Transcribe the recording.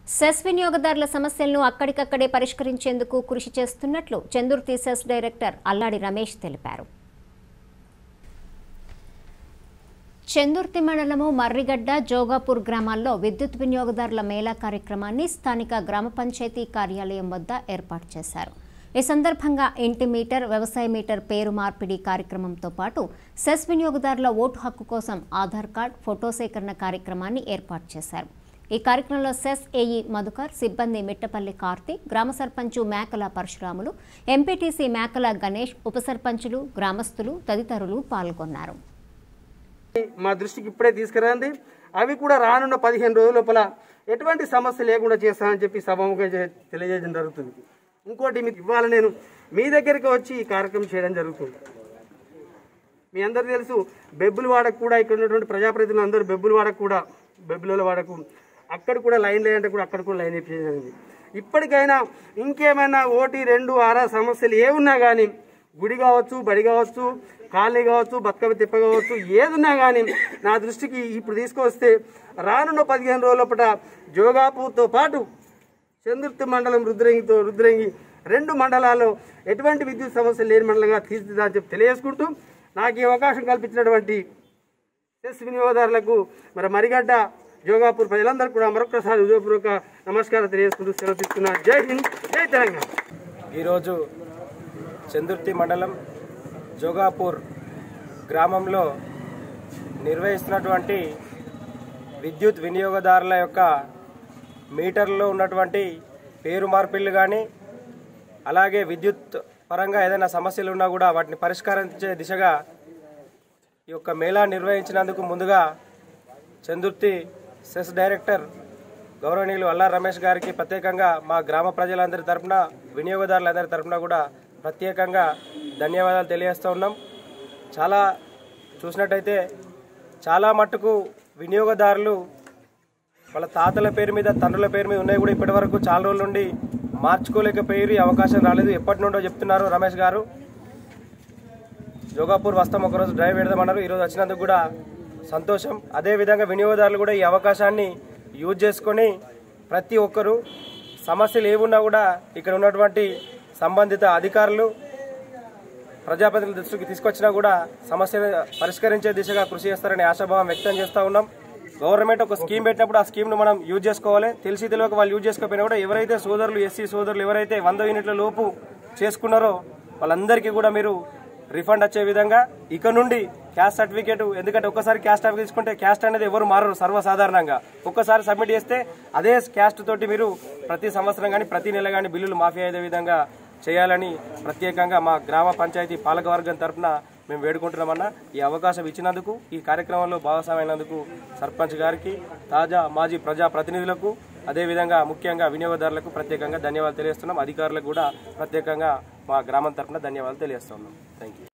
cess వినియోగదారుల సమస్యలను అక్కడికక్కడే పరిష్కరించేందుకు కృషి చేస్తున్నట్లు చందుర్తి సెస్ డైరెక్టర్ అల్లాడి రమేష్ తెలిపారు చందుర్తి మండలము మర్రిగడ్డ జోగాపూర్ గ్రామాల్లో విద్యుత్ వినియోగదారుల మేళా కార్యక్రమాన్ని స్థానిక గ్రామ పంచాయతీ కార్యాలయం వద్ద ఏర్పాటు చేశారు ఈ సందర్భంగా ఇంటి మీటర్ వ్యవసాయ మీటర్ పేరు మార్పిడి కార్యక్రమంతో పాటు సెస్ వినియోగదారుల ఓటు హక్కు కోసం ఆధార్ కార్డ్ ఫోటో సేకరణ కార్యక్రమాన్ని ఏర్పాటు చేశారు ఈ కార్యక్రమంలో సెస్ ఏఈ మధుకర్ సిబ్బంది మిట్టపల్లి కార్తీక్ గ్రామ సర్పంచు మేకల పరశురాములు ఎంపీటీసీ మేకల గణేష్ ఉప సర్పంచులు గ్రామస్తులు తదితరులు పాల్గొన్నారు మా దృష్టికి ఇప్పుడే తీసుకురండి అవి కూడా రానున్న పదిహేను రోజుల లోపల ఎటువంటి సమస్య లేకుండా చేస్తానని చెప్పి సభముగా తెలియజేయడం జరుగుతుంది ఇంకోటి మీకు ఇవాళ నేను మీ దగ్గరికి వచ్చి ఈ కార్యక్రమం చేయడం జరుగుతుంది మీ అందరికీ తెలుసు బెబ్బులు వాడకు కూడా ఇక్కడ ఉన్నటువంటి ప్రజాప్రతినిధులు అందరూ బెబ్బులు వాడకు కూడా బెబ్బుల వాడకు అక్కడ కూడా లైన్ లేదంటే కూడా అక్కడ కూడా లైన్ జరిగింది ఇప్పటికైనా ఇంకేమైనా ఓటీ రెండు ఆరా సమస్యలు ఏ ఉన్నా కానీ గుడి కావచ్చు బడి కావచ్చు కాలనీ కావచ్చు బతుకమ్మ తిప్ప కావచ్చు ఏదున్నా కానీ నా దృష్టికి ఇప్పుడు తీసుకొస్తే రానున్న పదిహేను రోజుల జోగాపూర్తో పాటు చంద్రుర్తి మండలం రుద్రంగితో రుద్రంగి రెండు మండలాల్లో ఎటువంటి విద్యుత్ సమస్యలు లేని మండలంగా తీర్చిదిద్దాలని చెప్పి తెలియజేసుకుంటూ నాకు ఈ అవకాశం కల్పించినటువంటి సెస్ వినియోగదారులకు మరి మరిగడ్డ జోగాపూర్ ప్రజలందరూ కూడా మరొకసారి హృదయపూర్వక నమస్కారం తెలియజేసుకుంటూ సెలవు తీసుకున్నాను జై హింద్ జై తెలంగాణ ఈరోజు చందుర్తి మండలం జోగాపూర్ గ్రామంలో నిర్వహిస్తున్నటువంటి విద్యుత్ వినియోగదారుల యొక్క మీటర్లో ఉన్నటువంటి పేరు మార్పిళ్ళు కానీ అలాగే విద్యుత్ పరంగా ఏదైనా సమస్యలు ఉన్నా కూడా వాటిని పరిష్కరించే దిశగా ఈ యొక్క మేళా నిర్వహించినందుకు ముందుగా చందుర్తి సెస్ డైరెక్టర్ గౌరవనీయులు అల్లా రమేష్ గారికి ప్రత్యేకంగా మా గ్రామ ప్రజలందరి తరపున వినియోగదారులందరి తరపున కూడా ప్రత్యేకంగా ధన్యవాదాలు తెలియజేస్తూ ఉన్నాం చాలా చూసినట్టయితే చాలా మట్టుకు వినియోగదారులు వాళ్ళ తాతల పేరు మీద తండ్రుల పేరు మీద ఉన్నాయి కూడా ఇప్పటి వరకు చాలా రోజుల నుండి మార్చుకోలేకపోయి అవకాశం రాలేదు ఎప్పటి నుండో చెప్తున్నారు రమేష్ గారు జోగాపూర్ వస్తాం ఒకరోజు డ్రైవ్ పెడదామన్నారు ఈరోజు వచ్చినందుకు కూడా సంతోషం అదేవిధంగా వినియోగదారులు కూడా ఈ అవకాశాన్ని యూజ్ చేసుకొని ప్రతి ఒక్కరూ సమస్యలు ఏమున్నా కూడా ఇక్కడ ఉన్నటువంటి సంబంధిత అధికారులు ప్రజాప్రతినిధుల దృష్టికి తీసుకొచ్చినా కూడా సమస్యను పరిష్కరించే దిశగా కృషి చేస్తారని ఆశాభావం వ్యక్తం చేస్తూ ఉన్నాం గవర్నమెంట్ ఒక స్కీమ్ పెట్టినప్పుడు ఆ స్కీమ్ను మనం యూజ్ చేసుకోవాలి తెలిసి తెలియక వాళ్ళు యూజ్ చేసుకోకపోయినా కూడా ఎవరైతే సోదరులు ఎస్సీ సోదరులు ఎవరైతే వంద యూనిట్ల లోపు చేసుకున్నారో వాళ్ళందరికీ కూడా మీరు రిఫండ్ వచ్చే విధంగా ఇక నుండి క్యాస్ట్ సర్టిఫికేట్ ఎందుకంటే ఒక్కసారి క్యాస్ట్ సర్టిఫికేట్ తీసుకుంటే క్యాస్ట్ అనేది ఎవరు మారరు సర్వసాధారణంగా ఒక్కసారి సబ్మిట్ చేస్తే అదే క్యాస్ట్ తోటి మీరు ప్రతి సంవత్సరం కానీ ప్రతి నెల కానీ బిల్లులు మాఫీ అయ్యే విధంగా చేయాలని ప్రత్యేకంగా మా గ్రామ పంచాయతీ పాలకవర్గం తరఫున మేము వేడుకుంటున్నామన్నా ఈ అవకాశం ఇచ్చినందుకు ఈ కార్యక్రమంలో భాగస్వామైనందుకు సర్పంచ్ గారికి తాజా మాజీ ప్రజా ప్రతినిధులకు అదేవిధంగా ముఖ్యంగా వినియోగదారులకు ప్రత్యేకంగా ధన్యవాదాలు తెలియజేస్తున్నాం అధికారులకు కూడా ప్రత్యేకంగా మా గ్రామం తరఫున ధన్యవాదాలు తెలియజేస్తున్నాం థ్యాంక్ యూ